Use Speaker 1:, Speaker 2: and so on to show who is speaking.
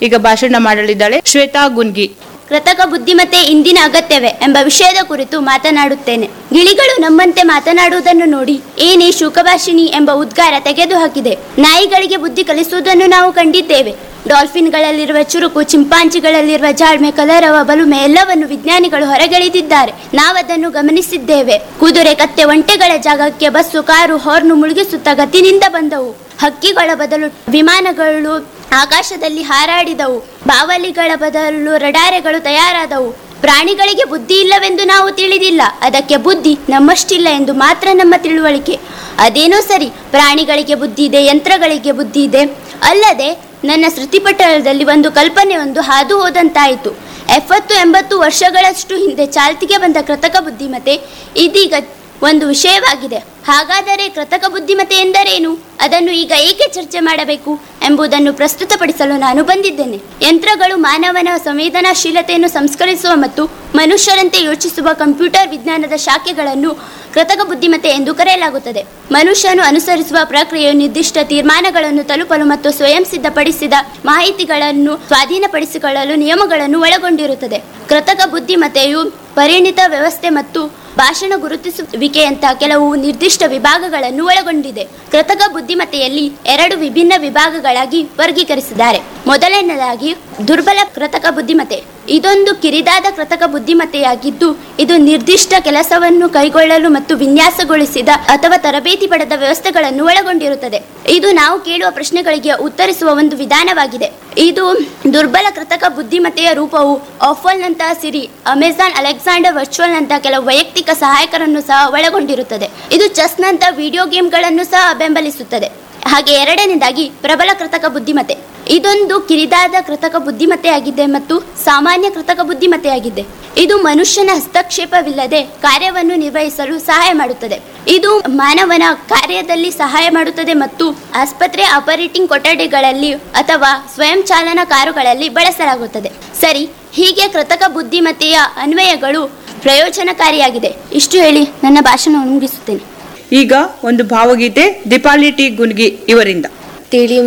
Speaker 1: ಈಗ ಭಾಷಣ ಮಾಡಲಿದ್ದಾಳೆ ಶ್ವೇತಾ ಗುನ್ಗಿ
Speaker 2: ಕೃತಕ ಬುದ್ಧಿಮತ್ತೆ ಇಂದಿನ ಅಗತ್ಯವೇ ಎಂಬ ವಿಷಯದ ಕುರಿತು ಮಾತನಾಡುತ್ತೇನೆ ಗಿಳಿಗಳು ನಮ್ಮಂತೆ ಮಾತನಾಡುವುದನ್ನು ನೋಡಿ ಏನೇ ಶುಕಭಾಷಿಣಿ ಎಂಬ ಉದ್ಗಾರ ತೆಗೆದುಹಾಕಿದೆ ನಾಯಿಗಳಿಗೆ ಬುದ್ಧಿ ಕಲಿಸುವುದನ್ನು ನಾವು ಕಂಡಿದ್ದೇವೆ ಡಾಲ್ಫಿನ್ಗಳಲ್ಲಿರುವ ಚುರುಕು ಚಿಂಪಾಂಜಿಗಳಲ್ಲಿರುವ ಜಾಳ್ಮೆ ಕಲರವ ಬಲುಮೆ ಎಲ್ಲವನ್ನು ವಿಜ್ಞಾನಿಗಳು ಹೊರಗೆಳೆದಿದ್ದಾರೆ ನಾವದನ್ನು ಗಮನಿಸಿದ್ದೇವೆ ಕುದುರೆ ಕತ್ತೆ ಒಂಟೆಗಳ ಜಾಗಕ್ಕೆ ಬಸ್ಸು ಕಾರು ಹಾರ್ನು ಮುಳುಗಿಸುತ್ತಾ ಗತಿನಿಂದ ಬಂದವು ಹಕ್ಕಿಗಳ ಬದಲು ವಿಮಾನಗಳು ಆಕಾಶದಲ್ಲಿ ಹಾರಾಡಿದವು ಬಾವಲಿಗಳ ಬದಲು ರಡಾರೆಗಳು ತಯಾರಾದವು ಪ್ರಾಣಿಗಳಿಗೆ ಬುದ್ಧಿ ಇಲ್ಲವೆಂದು ನಾವು ತಿಳಿದಿಲ್ಲ ಅದಕ್ಕೆ ಬುದ್ಧಿ ನಮ್ಮಷ್ಟಿಲ್ಲ ಎಂದು ಮಾತ್ರ ನಮ್ಮ ತಿಳುವಳಿಕೆ ಅದೇನೋ ಸರಿ ಪ್ರಾಣಿಗಳಿಗೆ ಬುದ್ಧಿ ಇದೆ ಯಂತ್ರಗಳಿಗೆ ಬುದ್ಧಿ ಇದೆ ಅಲ್ಲದೆ ನನ್ನ ಶ್ರುತಿಪಟಲದಲ್ಲಿ ಒಂದು ಕಲ್ಪನೆ ಒಂದು ಹಾದು ಹೋದಂತಾಯಿತು ಎಪ್ಪತ್ತು ಎಂಬತ್ತು ವರ್ಷಗಳಷ್ಟು ಹಿಂದೆ ಚಾಲ್ತಿಗೆ ಬಂದ ಕೃತಕ ಬುದ್ಧಿಮತೆ ಇದೀಗ ಒಂದು ವಿಷಯವಾಗಿದೆ ಹಾಗಾದರೆ ಕೃತಕ ಬುದ್ಧಿಮತೆ ಎಂದರೇನು ಅದನ್ನು ಈಗ ಏಕೆ ಚರ್ಚೆ ಮಾಡಬೇಕು ಎಂಬುದನ್ನು ಪ್ರಸ್ತುತಪಡಿಸಲು ನಾನು ಬಂದಿದ್ದೇನೆ ಯಂತ್ರಗಳು ಮಾನವನ ಸಂವೇದನಾಶೀಲತೆಯನ್ನು ಸಂಸ್ಕರಿಸುವ ಮತ್ತು ಮನುಷ್ಯರಂತೆ ಯೋಚಿಸುವ ಕಂಪ್ಯೂಟರ್ ವಿಜ್ಞಾನದ ಶಾಖೆಗಳನ್ನು ಕೃತಕ ಬುದ್ಧಿಮತ್ತೆ ಎಂದು ಕರೆಯಲಾಗುತ್ತದೆ ಮನುಷ್ಯನು ಅನುಸರಿಸುವ ಪ್ರಕ್ರಿಯೆಯು ನಿರ್ದಿಷ್ಟ ತೀರ್ಮಾನಗಳನ್ನು ತಲುಪಲು ಮತ್ತು ಸ್ವಯಂ ಸಿದ್ಧಪಡಿಸಿದ ಮಾಹಿತಿಗಳನ್ನು ಸ್ವಾಧೀನಪಡಿಸಿಕೊಳ್ಳಲು ನಿಯಮಗಳನ್ನು ಒಳಗೊಂಡಿರುತ್ತದೆ ಕೃತಕ ಬುದ್ಧಿಮತ್ತೆಯು ಪರಿಣಿತ ವ್ಯವಸ್ಥೆ ಮತ್ತು ಭಾಷಣ ಗುರುತಿಸುವಿಕೆಯಂತಹ ಕೆಲವು ನಿರ್ದಿಷ್ಟ ವಿಭಾಗಗಳನ್ನು ಒಳಗೊಂಡಿದೆ ಕೃತಕ ಬುದ್ಧಿಮತ್ತೆಯಲ್ಲಿ ಎರಡು ವಿಭಿನ್ನ ವಿಭಾಗಗಳಾಗಿ ವರ್ಗೀಕರಿಸಿದ್ದಾರೆ ಮೊದಲನೇದಾಗಿ ದುರ್ಬಲ ಕೃತಕ ಬುದ್ಧಿಮತ್ತೆ ಇದೊಂದು ಕಿರಿದಾದ ಕೃತಕ ಬುದ್ಧಿಮತ್ತೆಯಾಗಿದ್ದು ಇದು ನಿರ್ದಿಷ್ಟ ಕೆಲಸವನ್ನು ಕೈಗೊಳ್ಳಲು ಮತ್ತು ವಿನ್ಯಾಸಗೊಳಿಸಿದ ಅಥವಾ ತರಬೇತಿ ಪಡೆದ ವ್ಯವಸ್ಥೆಗಳನ್ನು ಒಳಗೊಂಡಿರುತ್ತದೆ ಇದು ನಾವು ಕೇಳುವ ಪ್ರಶ್ನೆಗಳಿಗೆ ಉತ್ತರಿಸುವ ಒಂದು ವಿಧಾನವಾಗಿದೆ ಇದು ದುರ್ಬಲ ಕೃತಕ ಬುದ್ಧಿಮತ್ತೆಯ ರೂಪವು ಆಫಲ್ನಂತಹ ಸಿರಿ ಅಮೆಜಾನ್ ಅಲೆಕ್ಸಾಂಡರ್ ವರ್ಚುವಲ್ ನಂತಹ ಕೆಲವು ವೈಯಕ್ತಿಕ ಸಹಾಯಕರನ್ನು ಸಹ ಒಳಗೊಂಡಿರುತ್ತದೆ ಇದು ಚೆಸ್ನಂತಹ ವಿಡಿಯೋ ಗೇಮ್ಗಳನ್ನು ಸಹ ಬೆಂಬಲಿಸುತ್ತದೆ ಹಾಗೆ ಎರಡನೇದಾಗಿ ಪ್ರಬಲ ಕೃತಕ ಬುದ್ಧಿಮತ್ತೆ ಇದೊಂದು ಕಿರಿದಾದ ಕೃತಕ ಬುದ್ಧಿಮತ್ತೆಯಾಗಿದೆ ಮತ್ತು ಸಾಮಾನ್ಯ ಕೃತಕ ಬುದ್ಧಿಮತ್ತೆಯಾಗಿದೆ ಇದು ಮನುಷ್ಯನ ಹಸ್ತಕ್ಷೇಪವಿಲ್ಲದೆ ಕಾರ್ಯವನ್ನು ನಿರ್ವಹಿಸಲು ಸಹಾಯ ಮಾಡುತ್ತದೆ ಇದು ಮಾನವನ ಕಾರ್ಯದಲ್ಲಿ ಸಹಾಯ ಮಾಡುತ್ತದೆ ಮತ್ತು ಆಸ್ಪತ್ರೆ ಆಪರೇಟಿಂಗ್ ಕೊಠಡಿಗಳಲ್ಲಿ ಅಥವಾ ಸ್ವಯಂ ಚಾಲನಾ ಕಾರುಗಳಲ್ಲಿ ಬಳಸಲಾಗುತ್ತದೆ ಸರಿ ಹೀಗೆ ಕೃತಕ ಬುದ್ಧಿಮತ್ತೆಯ ಅನ್ವಯಗಳು ಪ್ರಯೋಜನಕಾರಿಯಾಗಿದೆ ಇಷ್ಟು ಹೇಳಿ ನನ್ನ ಭಾಷಣವನ್ನು ಮುಗಿಸುತ್ತೇನೆ
Speaker 1: ಈಗ ಒಂದು ಭಾವಗೀತೆ ದೀಪಾಲಿ ಟಿ ಗುನ್ಗಿ ಇವರಿಂದ
Speaker 3: ತಿಳಿ